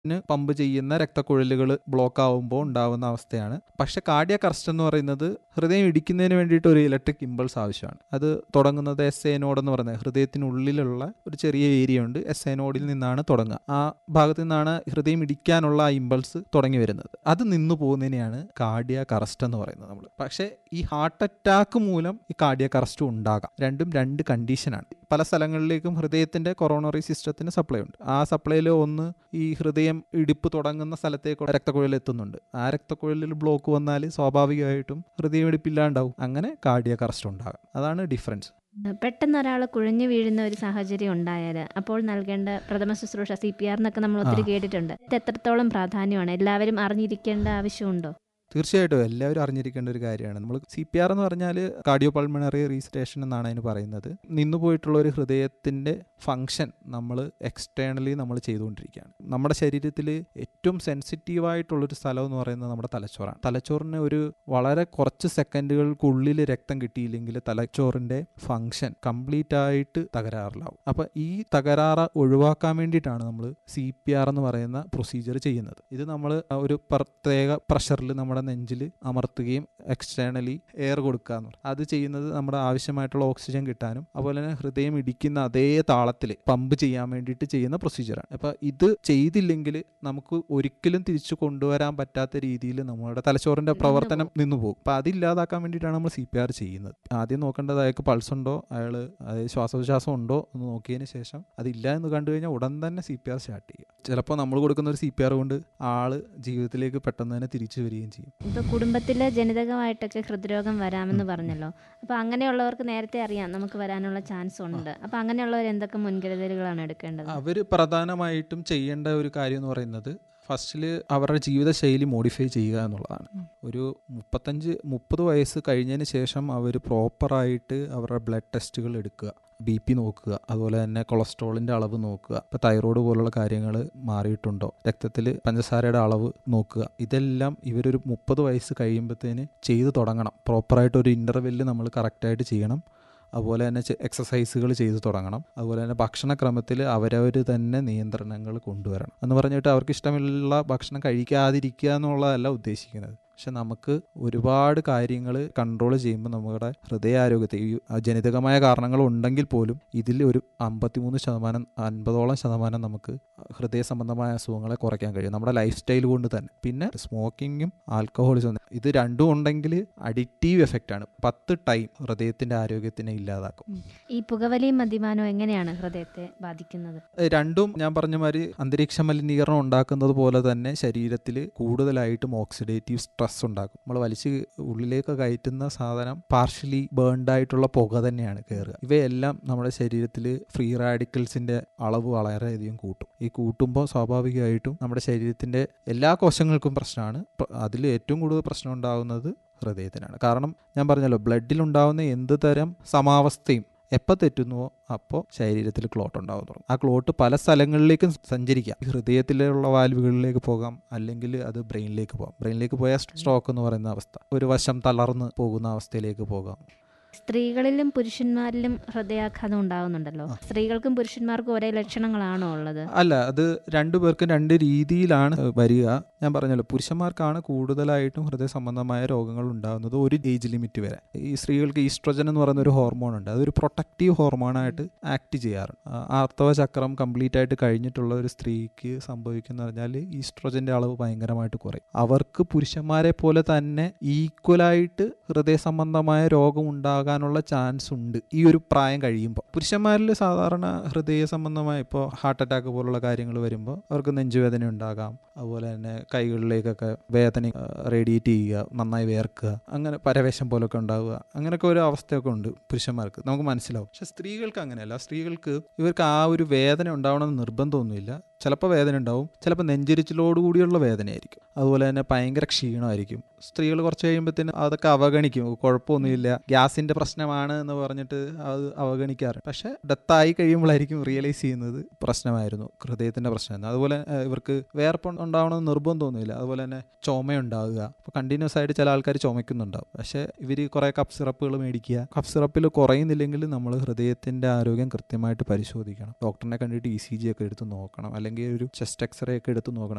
ന് പമ്പ് ചെയ്യുന്ന രക്തക്കുഴലുകൾ ബ്ലോക്ക് ആവുമ്പോൾ ഉണ്ടാവുന്ന അവസ്ഥയാണ് പക്ഷെ കാർഡിയാക് അറസ്റ്റ് എന്ന് പറയുന്നത് ഹൃദയം ഇടിക്കുന്നതിന് വേണ്ടിയിട്ട് ഒരു ഇലക്ട്രിക് ഇമ്പൾസ് ആവശ്യമാണ് അത് തുടങ്ങുന്നത് എസ് എ നോഡ് എന്ന് പറയുന്നത് ഹൃദയത്തിനുള്ളിലുള്ള ഒരു ചെറിയ ഏരിയ ഉണ്ട് എസ് എ നോഡിൽ നിന്നാണ് തുടങ്ങുക ആ ഭാഗത്ത് നിന്നാണ് ഹൃദയം ഇടിക്കാനുള്ള ആ ഇമ്പൾസ് തുടങ്ങി വരുന്നത് അത് നിന്നു പോകുന്നതിനെയാണ് കാർഡിയാക് അറസ്റ്റ് എന്ന് പറയുന്നത് നമ്മൾ പക്ഷേ ഈ ഹാർട്ട് അറ്റാക്ക് മൂലം ഈ കാർഡിയാക് അറസ്റ്റ് ഉണ്ടാകാം രണ്ടും രണ്ട് കണ്ടീഷനാണ് പല സ്ഥലങ്ങളിലേക്കും ഹൃദയത്തിന്റെ കൊറോണറി സിസ്റ്റത്തിന് സപ്ലൈ ഉണ്ട് ആ സപ്ലൈയിൽ ഒന്ന് ഈ ഹൃദയം ഇടിപ്പ് തുടങ്ങുന്ന സ്ഥലത്തേക്ക് രക്തക്കുഴൽ എത്തുന്നുണ്ട് ആ രക്തക്കുഴലിൽ ബ്ലോക്ക് വന്നാൽ സ്വാഭാവികമായിട്ടും ഹൃദയം ഇടിപ്പില്ലാണ്ടാവും അങ്ങനെ കാർഡിയാക് അറസ്റ്റ് ഉണ്ടാകാം അതാണ് ഡിഫറൻസ് പെട്ടെന്ന് ഒരാൾ കുഴഞ്ഞു വീഴുന്ന ഒരു സാഹചര്യം ഉണ്ടായാൽ അപ്പോൾ നൽകേണ്ട പ്രഥമ ശുശ്രൂഷ സി പി ആർ എന്നൊക്കെ നമ്മൾ ഒത്തിരി ആ. കേട്ടിട്ടുണ്ട് ഇത് എത്രത്തോളം പ്രാധാന്യമാണ് എല്ലാവരും അറിഞ്ഞിരിക്കേണ്ട ആവശ്യമുണ്ടോ തീർച്ചയായിട്ടും എല്ലാവരും അറിഞ്ഞിരിക്കേണ്ട ഒരു കാര്യമാണ് നമ്മൾ സി പി ആർ എന്ന് പറഞ്ഞാൽ കാർഡിയോ പൾമണറി റീസ്റ്റേഷൻ എന്നാണ് അതിന് പറയുന്നത് നിന്നുപോയിട്ടുള്ള ഒരു ഹൃദയത്തിൻ്റെ ഫങ്ഷൻ നമ്മൾ എക്സ്റ്റേണലി നമ്മൾ ചെയ്തുകൊണ്ടിരിക്കുകയാണ് നമ്മുടെ ശരീരത്തിൽ ഏറ്റവും സെൻസിറ്റീവായിട്ടുള്ളൊരു സ്ഥലം എന്ന് പറയുന്നത് നമ്മുടെ തലച്ചോറാണ് തലച്ചോറിന് ഒരു വളരെ കുറച്ച് സെക്കൻഡുകൾക്കുള്ളിൽ രക്തം കിട്ടിയില്ലെങ്കിൽ തലച്ചോറിൻ്റെ ഫങ്ഷൻ കംപ്ലീറ്റ് ആയിട്ട് തകരാറിലാവും അപ്പോൾ ഈ തകരാറ് ഒഴിവാക്കാൻ വേണ്ടിയിട്ടാണ് നമ്മൾ സി പി ആർ എന്ന് പറയുന്ന പ്രൊസീജിയർ ചെയ്യുന്നത് ഇത് നമ്മൾ ഒരു പ്രത്യേക പ്രഷറിൽ നമ്മുടെ നെഞ്ചിൽ അമർത്തുകയും എക്സ്റ്റേണലി എയർ കൊടുക്കുക എന്ന് പറയും അത് ചെയ്യുന്നത് നമ്മുടെ ആവശ്യമായിട്ടുള്ള ഓക്സിജൻ കിട്ടാനും അതുപോലെ തന്നെ ഹൃദയം ഇടിക്കുന്ന അതേ താളത്തിൽ പമ്പ് ചെയ്യാൻ വേണ്ടിയിട്ട് ചെയ്യുന്ന പ്രൊസീജിയറാണ് അപ്പോൾ ഇത് ചെയ്തില്ലെങ്കിൽ നമുക്ക് ഒരിക്കലും തിരിച്ചു കൊണ്ടുവരാൻ പറ്റാത്ത രീതിയിൽ നമ്മുടെ തലച്ചോറിന്റെ പ്രവർത്തനം നിന്നു പോകും അപ്പോൾ അതില്ലാതാക്കാൻ വേണ്ടിയിട്ടാണ് നമ്മൾ സി പി ആർ ചെയ്യുന്നത് ആദ്യം നോക്കേണ്ടത് അയാൾക്ക് പൾസ് ഉണ്ടോ അയാൾ അതായത് ശ്വാസോച്ഛ്വാസം ഉണ്ടോ എന്ന് നോക്കിയതിന് ശേഷം അതില്ല എന്ന് കണ്ടു കഴിഞ്ഞാൽ ഉടൻ തന്നെ സി പി ആർ സ്റ്റാർട്ട് ചെയ്യുക ചിലപ്പോൾ നമ്മൾ കൊടുക്കുന്ന ഒരു സി പി ആർ കൊണ്ട് ആള് ജീവിതത്തിലേക്ക് പെട്ടെന്ന് തന്നെ തിരിച്ചു വരികയും ചെയ്യും ഇപ്പോൾ കുടുംബത്തിൽ ജനിതകമായിട്ടൊക്കെ ഹൃദ്രോഗം വരാമെന്ന് പറഞ്ഞല്ലോ അപ്പോൾ അങ്ങനെയുള്ളവർക്ക് നേരത്തെ അറിയാം നമുക്ക് വരാനുള്ള ചാൻസ് ഉണ്ട് അപ്പോൾ അങ്ങനെയുള്ളവർ എന്തൊക്കെ മുൻകരുതലുകളാണ് എടുക്കേണ്ടത് അവർ പ്രധാനമായിട്ടും ചെയ്യേണ്ട ഒരു കാര്യം എന്ന് പറയുന്നത് ഫസ്റ്റിൽ അവരുടെ ജീവിതശൈലി മോഡിഫൈ ചെയ്യുക എന്നുള്ളതാണ് ഒരു മുപ്പത്തഞ്ച് മുപ്പത് വയസ്സ് കഴിഞ്ഞതിന് ശേഷം അവർ പ്രോപ്പറായിട്ട് അവരുടെ ബ്ലഡ് ടെസ്റ്റുകൾ എടുക്കുക ബി പി നോക്കുക അതുപോലെ തന്നെ കൊളസ്ട്രോളിൻ്റെ അളവ് നോക്കുക ഇപ്പോൾ തൈറോയ്ഡ് പോലുള്ള കാര്യങ്ങൾ മാറിയിട്ടുണ്ടോ രക്തത്തിൽ പഞ്ചസാരയുടെ അളവ് നോക്കുക ഇതെല്ലാം ഇവരൊരു മുപ്പത് വയസ്സ് കഴിയുമ്പോഴത്തേന് ചെയ്തു തുടങ്ങണം പ്രോപ്പറായിട്ട് ഒരു ഇൻ്റർവെല്ല് നമ്മൾ കറക്റ്റായിട്ട് ചെയ്യണം അതുപോലെ തന്നെ എക്സസൈസുകൾ ചെയ്തു തുടങ്ങണം അതുപോലെ തന്നെ ഭക്ഷണക്രമത്തിൽ അവരവർ തന്നെ നിയന്ത്രണങ്ങൾ കൊണ്ടുവരണം എന്ന് പറഞ്ഞിട്ട് അവർക്ക് ഇഷ്ടമുള്ള ഭക്ഷണം കഴിക്കാതിരിക്കുക എന്നുള്ളതല്ല ഉദ്ദേശിക്കുന്നത് പക്ഷെ നമുക്ക് ഒരുപാട് കാര്യങ്ങൾ കൺട്രോൾ ചെയ്യുമ്പോൾ നമ്മുടെ ഹൃദയാരോഗ്യത്തെ ഈ ജനിതകമായ കാരണങ്ങൾ ഉണ്ടെങ്കിൽ പോലും ഇതിൽ ഒരു അമ്പത്തിമൂന്ന് ശതമാനം അൻപതോളം ശതമാനം നമുക്ക് ഹൃദയ സംബന്ധമായ അസുഖങ്ങളെ കുറയ്ക്കാൻ കഴിയും നമ്മുടെ ലൈഫ് സ്റ്റൈൽ കൊണ്ട് തന്നെ പിന്നെ സ്മോക്കിങ്ങും ആൽക്കഹോളിസും ഇത് രണ്ടും ഉണ്ടെങ്കിൽ അഡിക്റ്റീവ് എഫക്റ്റ് ആണ് പത്ത് ടൈം ഹൃദയത്തിന്റെ ആരോഗ്യത്തിനെ ഇല്ലാതാക്കും ഈ പുകവലിയും മദ്യപാനവും എങ്ങനെയാണ് ഹൃദയത്തെ ബാധിക്കുന്നത് ഏഹ് രണ്ടും ഞാൻ പറഞ്ഞ മാതിരി അന്തരീക്ഷ മലിനീകരണം ഉണ്ടാക്കുന്നത് പോലെ തന്നെ ശരീരത്തിൽ കൂടുതലായിട്ടും ഓക്സിഡേറ്റീവ് സ്ട്രെസ് ഉണ്ടാക്കും നമ്മൾ വലിച്ച് ഉള്ളിലേക്ക് കയറ്റുന്ന സാധനം പാർഷ്യലി ബേൺഡ് ആയിട്ടുള്ള പുക തന്നെയാണ് കയറുക ഇവയെല്ലാം നമ്മുടെ ശരീരത്തിൽ ഫ്രീ റാഡിക്കൽസിന്റെ അളവ് വളരെയധികം കൂട്ടും ഈ കൂട്ടുമ്പോൾ സ്വാഭാവികമായിട്ടും നമ്മുടെ ശരീരത്തിന്റെ എല്ലാ കോശങ്ങൾക്കും പ്രശ്നമാണ് അതിൽ ഏറ്റവും കൂടുതൽ പ്രശ്നം ഉണ്ടാകുന്നത് ഹൃദയത്തിനാണ് കാരണം ഞാൻ പറഞ്ഞല്ലോ ബ്ലഡിൽ ഉണ്ടാകുന്ന എന്ത് തരം സമാവസ്ഥയും എപ്പോൾ തെറ്റുന്നുവോ അപ്പോൾ ശരീരത്തിൽ ക്ലോട്ട് ഉണ്ടാകും തുടങ്ങും ആ ക്ലോട്ട് പല സ്ഥലങ്ങളിലേക്കും സഞ്ചരിക്കാം ഹൃദയത്തിലുള്ള വാൽവുകളിലേക്ക് പോകാം അല്ലെങ്കിൽ അത് ബ്രെയിനിലേക്ക് പോകാം ബ്രെയിനിലേക്ക് പോയാൽ സ്ട്രോക്ക് എന്ന് പറയുന്ന അവസ്ഥ ഒരു വശം തളർന്ന് പോകുന്ന അവസ്ഥയിലേക്ക് പോകാം സ്ത്രീകളിലും പുരുഷന്മാരിലും ഹൃദയാഘാതം ഉണ്ടാകുന്നുണ്ടല്ലോ ആ. സ്ത്രീകൾക്കും പുരുഷന്മാർക്കും ഒരേ ലക്ഷണങ്ങളാണോ ഉള്ളത് അല്ല അത് രണ്ടു പേർക്കും രണ്ട് രീതിയിലാണ് വരിക ഞാൻ പറഞ്ഞല്ലോ പുരുഷന്മാർക്കാണ് കൂടുതലായിട്ടും ഹൃദയ സംബന്ധമായ രോഗങ്ങൾ ഉണ്ടാകുന്നത് ഒരു ഏജ് ലിമിറ്റ് വരെ ഈ സ്ത്രീകൾക്ക് ഈസ്ട്രജൻ എന്ന് പറയുന്ന ഒരു ഹോർമോൺ ഉണ്ട് അതൊരു പ്രൊട്ടക്റ്റീവ് ഹോർമോണായിട്ട് ആക്ട് ചെയ്യാറുണ്ട് ആ ആർത്തവ ചക്രം കംപ്ലീറ്റ് ആയിട്ട് കഴിഞ്ഞിട്ടുള്ള ഒരു സ്ത്രീക്ക് സംഭവിക്കുന്ന പറഞ്ഞാൽ ഈസ്ട്രോജന്റെ അളവ് ഭയങ്കരമായിട്ട് കുറയും അവർക്ക് പുരുഷന്മാരെ പോലെ തന്നെ ഈക്വലായിട്ട് ഹൃദയ സംബന്ധമായ രോഗം ഉണ്ടാകാനുള്ള ചാൻസ് ഉണ്ട് ഈ ഒരു പ്രായം കഴിയുമ്പോൾ പുരുഷന്മാരിൽ സാധാരണ ഹൃദയ സംബന്ധമായ ഇപ്പോൾ ഹാർട്ട് അറ്റാക്ക് പോലുള്ള കാര്യങ്ങൾ വരുമ്പോൾ അവർക്ക് നെഞ്ചുവേദന ഉണ്ടാകാം അതുപോലെ തന്നെ കൈകളിലേക്കൊക്കെ വേദന റേഡിയേറ്റ് ചെയ്യുക നന്നായി വേർക്കുക അങ്ങനെ പരവേശം പോലൊക്കെ ഉണ്ടാവുക അങ്ങനെയൊക്കെ ഒരു അവസ്ഥയൊക്കെ ഉണ്ട് പുരുഷന്മാർക്ക് നമുക്ക് മനസ്സിലാവും പക്ഷെ സ്ത്രീകൾക്ക് അങ്ങനെയല്ല സ്ത്രീകൾക്ക് ഇവർക്ക് ആ ഒരു വേദന ഉണ്ടാവണമെന്ന് നിർബന്ധമൊന്നുമില്ല ചിലപ്പോൾ വേദന ഉണ്ടാവും ചിലപ്പോൾ നെഞ്ചരിച്ചിലോടുകൂടിയുള്ള വേദനയായിരിക്കും അതുപോലെ തന്നെ ഭയങ്കര ക്ഷീണമായിരിക്കും സ്ത്രീകൾ കുറച്ച് കഴിയുമ്പോഴത്തേന് അതൊക്കെ അവഗണിക്കും കുഴപ്പമൊന്നുമില്ല ഗ്യാസിന്റെ പ്രശ്നമാണ് എന്ന് പറഞ്ഞിട്ട് അത് അവഗണിക്കാറുണ്ട് പക്ഷെ ഡെത്തായി കഴിയുമ്പോഴായിരിക്കും റിയലൈസ് ചെയ്യുന്നത് പ്രശ്നമായിരുന്നു ഹൃദയത്തിന്റെ പ്രശ്നമായിരുന്നു അതുപോലെ ഏഹ്, ഇവർക്ക് വേർപ്പ് ഉണ്ടാവണമെന്ന് നിർബന്ധമൊന്നുമില്ല അതുപോലെ തന്നെ ചുമയുണ്ടാവുക അപ്പോൾ കണ്ടിന്യൂസ് ആയിട്ട് ചില ആൾക്കാർ ചുമയ്ക്കുന്നുണ്ടാവും പക്ഷേ ഇവർ കുറേ കപ്പ് സിറപ്പുകൾ മേടിക്കുക കപ്പ് സിറപ്പിൽ കുറയുന്നില്ലെങ്കിൽ നമ്മൾ ഹൃദയത്തിന്റെ ആരോഗ്യം കൃത്യമായിട്ട് പരിശോധിക്കണം ഡോക്ടറിനെ കണ്ടിട്ട് ഇ സി ജി ഒക്കെ എടുത്ത് നോക്കണം അല്ലെങ്കിൽ ഒരു ചെസ്റ്റ് എക്സ്റേ ഒക്കെ എടുത്ത് നോക്കണം